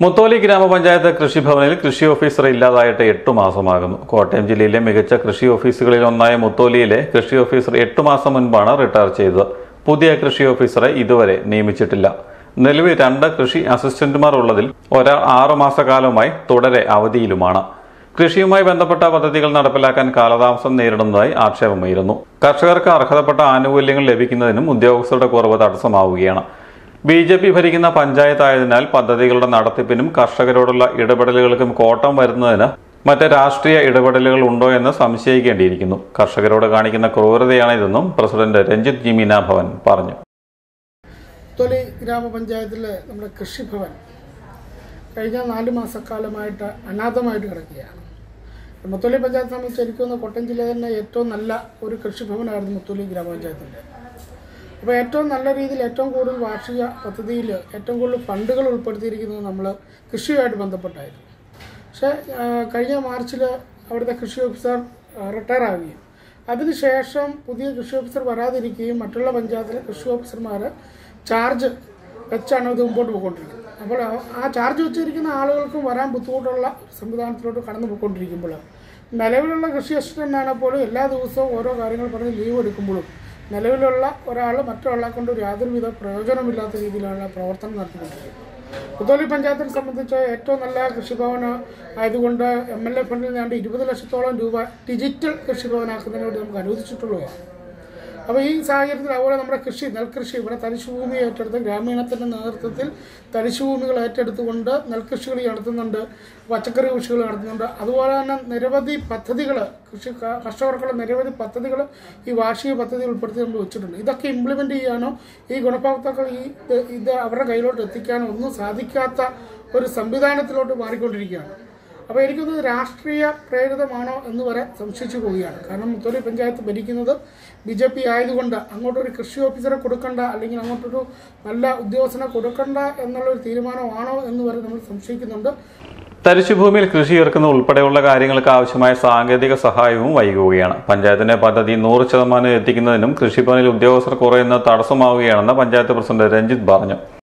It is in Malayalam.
മുത്തോലി ഗ്രാമപഞ്ചായത്ത് കൃഷിഭവനിൽ കൃഷി ഓഫീസർ ഇല്ലാതായിട്ട് എട്ടു മാസമാകുന്നു കോട്ടയം ജില്ലയിലെ മികച്ച കൃഷി ഓഫീസുകളിൽ ഒന്നായ മുത്തോലിയിലെ കൃഷി ഓഫീസർ എട്ടു മാസം മുൻപാണ് റിട്ടയർ ചെയ്തത് പുതിയ കൃഷി ഓഫീസറെ ഇതുവരെ നിയമിച്ചിട്ടില്ല നിലവിൽ രണ്ട് കൃഷി അസിസ്റ്റന്റുമാർ ഉള്ളതിൽ ഒരാൾ ആറു മാസക്കാലമായി തുടരെ അവധിയിലുമാണ് കൃഷിയുമായി ബന്ധപ്പെട്ട പദ്ധതികൾ നടപ്പിലാക്കാൻ കാലതാമസം നേരിടുന്നതായി ആക്ഷേപമുയരുന്നു കർഷകർക്ക് അർഹതപ്പെട്ട ആനുകൂല്യങ്ങൾ ലഭിക്കുന്നതിനും ഉദ്യോഗസ്ഥരുടെ കുറവ് തടസ്സമാവുകയാണ് ബി ജെ പി ഭരിക്കുന്ന പഞ്ചായത്തായതിനാൽ പദ്ധതികളുടെ നടത്തിപ്പിനും കർഷകരോടുള്ള ഇടപെടലുകൾക്കും കോട്ടം വരുന്നതിന് മറ്റ് രാഷ്ട്രീയ ഇടപെടലുകൾ ഉണ്ടോ എന്ന് സംശയിക്കേണ്ടിയിരിക്കുന്നു കർഷകരോട് കാണിക്കുന്ന ക്രൂരതയാണ് ഇതെന്നും പ്രസിഡന്റ് രഞ്ജിത്ത് ജി മീന ഭവൻ പറഞ്ഞു തൊലി ഗ്രാമപഞ്ചായത്തിലെ നമ്മുടെ കൃഷിഭവൻ കഴിഞ്ഞ നാല് മാസക്കാലമായിട്ട് അനാഥമായിട്ട് കിടക്കുകയാണ് മുത്തോലി പഞ്ചായത്ത് സംബന്ധിച്ച് എനിക്ക് തോന്നുന്നു കോട്ടയം ജില്ലയിൽ തന്നെ ഏറ്റവും നല്ല ഒരു കൃഷിഭവനായിരുന്നു മുത്തോലി ഗ്രാമപഞ്ചായത്തിൻ്റെ അപ്പോൾ ഏറ്റവും നല്ല രീതിയിൽ ഏറ്റവും കൂടുതൽ വാർഷിക പദ്ധതിയിൽ ഏറ്റവും കൂടുതൽ ഫണ്ടുകൾ ഉൾപ്പെടുത്തിയിരിക്കുന്നത് നമ്മൾ കൃഷിയുമായിട്ട് ബന്ധപ്പെട്ടായിരുന്നു പക്ഷേ ആ, കഴിഞ്ഞ മാർച്ചിൽ അവിടുത്തെ കൃഷി ഓഫീസർ റിട്ടയർ ആവുകയും അതിനുശേഷം പുതിയ കൃഷി ഓഫീസർ വരാതിരിക്കുകയും മറ്റുള്ള പഞ്ചായത്തിലെ കൃഷി ഓഫീസർമാർ ചാർജ് വെച്ചാണ് ഇത് മുമ്പോട്ട് പോയിക്കൊണ്ടിരിക്കുന്നത് അപ്പോൾ ആ- ആ ചാർജ് വെച്ചിരിക്കുന്ന ആളുകൾക്കും വരാൻ ബുദ്ധിമുട്ടുള്ള സംവിധാനത്തിലോട്ട് കടന്നു പോയിക്കൊണ്ടിരിക്കുമ്പോൾ നിലവിലുള്ള കൃഷി അസിസ്റ്റൻ്റ് ആണെങ്കിൽ പോലും എല്ലാ ദിവസവും ഓരോ കാര്യങ്ങൾ പറഞ്ഞ് ലീവ് എടുക്കുമ്പോഴും നിലവിലുള്ള ഒരാൾ മറ്റൊരാളെ കൊണ്ട് ഒരു യാതൊരുവിധ പ്രയോജനമില്ലാത്ത രീതിയിലാണ് പ്രവർത്തനം നടത്തിക്കൊണ്ടിരിക്കുന്നത് പുത്തോലി പഞ്ചായത്തിനെ സംബന്ധിച്ച് ഏറ്റവും നല്ല കൃഷിഭവന് ആയതുകൊണ്ട് എം എൽ എ ഫണ്ടിൽ നിന്നാണ്ട് ഇരുപത് ലക്ഷത്തോളം രൂപ ഡിജിറ്റൽ കൃഷിഭവനാക്കുന്നതിന് വേണ്ടി നമുക്ക് അനുവദിച്ചിട്ടുള്ളതാണ് അപ്പോൾ ഈ സാഹചര്യത്തിൽ അതുപോലെ നമ്മുടെ കൃഷി നെൽകൃഷി ഇവിടെ തരിശുഭൂമി ഏറ്റെടുത്ത് ഗ്രാമീണത്തിൻ്റെ നേതൃത്വത്തിൽ തരിശുഭൂമികൾ ഏറ്റെടുത്തുകൊണ്ട് നെൽകൃഷികൾ നടത്തുന്നുണ്ട് പച്ചക്കറി കൃഷികൾ നടത്തുന്നുണ്ട് അതുപോലെ തന്നെ നിരവധി പദ്ധതികൾ കൃഷി ക- കർഷകർക്കുള്ള നിരവധി പദ്ധതികൾ ഈ വാർഷിക പദ്ധതി ഉൾപ്പെടുത്തി നമ്മൾ വെച്ചിട്ടുണ്ട് ഇതൊക്കെ ഇംപ്ലിമെൻ്റ് ചെയ്യാനോ ഈ ഗുണഭോക്താക്കൾ ഈ ഇത് ഇത് അവരുടെ കയ്യിലോട്ട് എത്തിക്കാനോ ഒന്നും സാധിക്കാത്ത ഒരു സംവിധാനത്തിലോട്ട് മാറിക്കൊണ്ടിരിക്കുകയാണ് അപ്പോൾ എനിക്കൊന്ന് രാഷ്ട്രീയ പ്രേരിതമാണോ എന്ന് വരെ സംശയിച്ചു പോവുകയാണ് കാരണം മുത്തോലി പഞ്ചായത്ത് ഭരിക്കുന്നത് ബി ജെ പി ആയതുകൊണ്ട് അങ്ങോട്ടൊരു കൃഷി ഓഫീസറെ കൊടുക്കണ്ട അല്ലെങ്കിൽ അങ്ങോട്ടൊരു നല്ല ഉദ്യോഗസ്ഥനെ കൊടുക്കണ്ട എന്നുള്ളൊരു തീരുമാനമാണോ എന്ന് വരെ നമ്മൾ സംശയിക്കുന്നുണ്ട് തരിശുഭൂമിയിൽ കൃഷി ഇറക്കുന്ന ഉൾപ്പെടെയുള്ള കാര്യങ്ങൾക്ക് ആവശ്യമായ സാങ്കേതിക സഹായവും വൈകുകയാണ് പഞ്ചായത്തിന്റെ പദ്ധതി നൂറ് ശതമാനം എത്തിക്കുന്നതിനും കൃഷിഭവനിൽ ഉദ്യോഗസ്ഥർ കുറയുന്നത് തടസ്സമാവുകയാണെന്ന് പഞ്ചായത്ത് പ്രസിഡന്റ് രഞ്ജിത്ത് പറഞ്ഞു